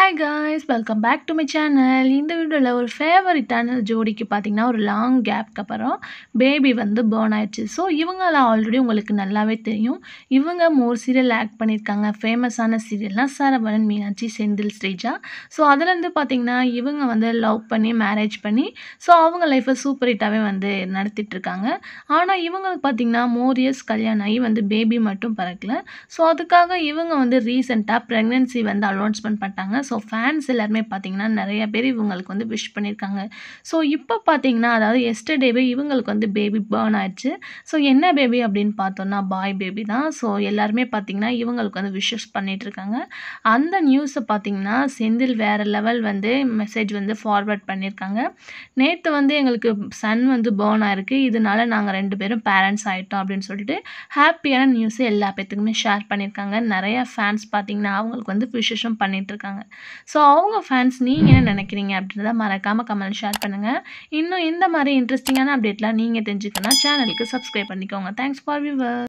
hi guys welcome back to my channel இந்த வீடியோவில் ஒரு ஃபேவரட்டான ஜோடிக்கு பார்த்தீங்கன்னா ஒரு லாங் கேப்க்கு அப்புறம் பேபி வந்து பேர்ன் ஆயிடுச்சு ஸோ இவங்களாம் ஆல்ரெடி உங்களுக்கு நல்லாவே தெரியும் இவங்க மோர் சீரியல் ஆக்ட் பண்ணியிருக்காங்க ஃபேமஸான சீரியல்னால் சரவணன் மீனாட்சி செந்தில் ஸ்ரீஜா ஸோ அதுலேருந்து பார்த்தீங்கன்னா இவங்க வந்து லவ் பண்ணி மேரேஜ் பண்ணி ஸோ அவங்க லைஃப்பை சூப்பர் ஹிட்டாகவே வந்து நடத்திட்டு இருக்காங்க ஆனால் இவங்களுக்கு பார்த்தீங்கன்னா மோர் இயர்ஸ் கல்யாணம் ஆகி வந்து பேபி மட்டும் பிறக்கல ஸோ அதுக்காக இவங்க வந்து ரீசெண்டாக ப்ரெக்னென்சி வந்து அனௌன்ஸ்மெண்ட் பண்ணிட்டாங்க ஸோ ஃபேன்ஸ் எல்லாருமே பார்த்தீங்கன்னா நிறைய பேர் இவங்களுக்கு வந்து விஷ் பண்ணியிருக்காங்க ஸோ இப்போ பார்த்தீங்கன்னா அதாவது எஸ்டர்டேவே இவங்களுக்கு வந்து பேபி பேர்ன் ஆயிடுச்சு ஸோ என்ன பேபி அப்படின்னு பார்த்தோன்னா பாய் பேபி தான் ஸோ எல்லாருமே பார்த்தீங்கன்னா இவங்களுக்கு வந்து விஷஸ் பண்ணிட்டு இருக்காங்க அந்த நியூஸை பார்த்தீங்கன்னா செந்தில் வேறு லெவல் வந்து மெசேஜ் வந்து ஃபார்வர்ட் பண்ணியிருக்காங்க நேற்று வந்து எங்களுக்கு சன் வந்து பேர்ன் ஆயிருக்கு இதனால நாங்கள் ரெண்டு பேரும் பேரண்ட்ஸ் ஆகிட்டோம் அப்படின்னு சொல்லிட்டு ஹாப்பியான நியூஸை எல்லா பேத்துக்குமே ஷேர் பண்ணியிருக்காங்க நிறைய ஃபேன்ஸ் பார்த்தீங்கன்னா அவங்களுக்கு வந்து விஷஸும் பண்ணிட்டு இருக்காங்க ஸோ அவங்க ஃபேன்ஸ் நீங்கள் என்ன நினைக்கிறீங்க அப்படின்றத மறக்காமல் கமெண்ட் ஷேர் பண்ணுங்கள் இன்னும் இந்த மாதிரி இன்ட்ரெஸ்டிங்கான அப்டேட்லாம் நீங்கள் தெரிஞ்சுக்கணும் சேனலுக்கு சப்ஸ்கிரைப் பண்ணிக்கோங்க தேங்க்ஸ் ஃபார் வியூவர்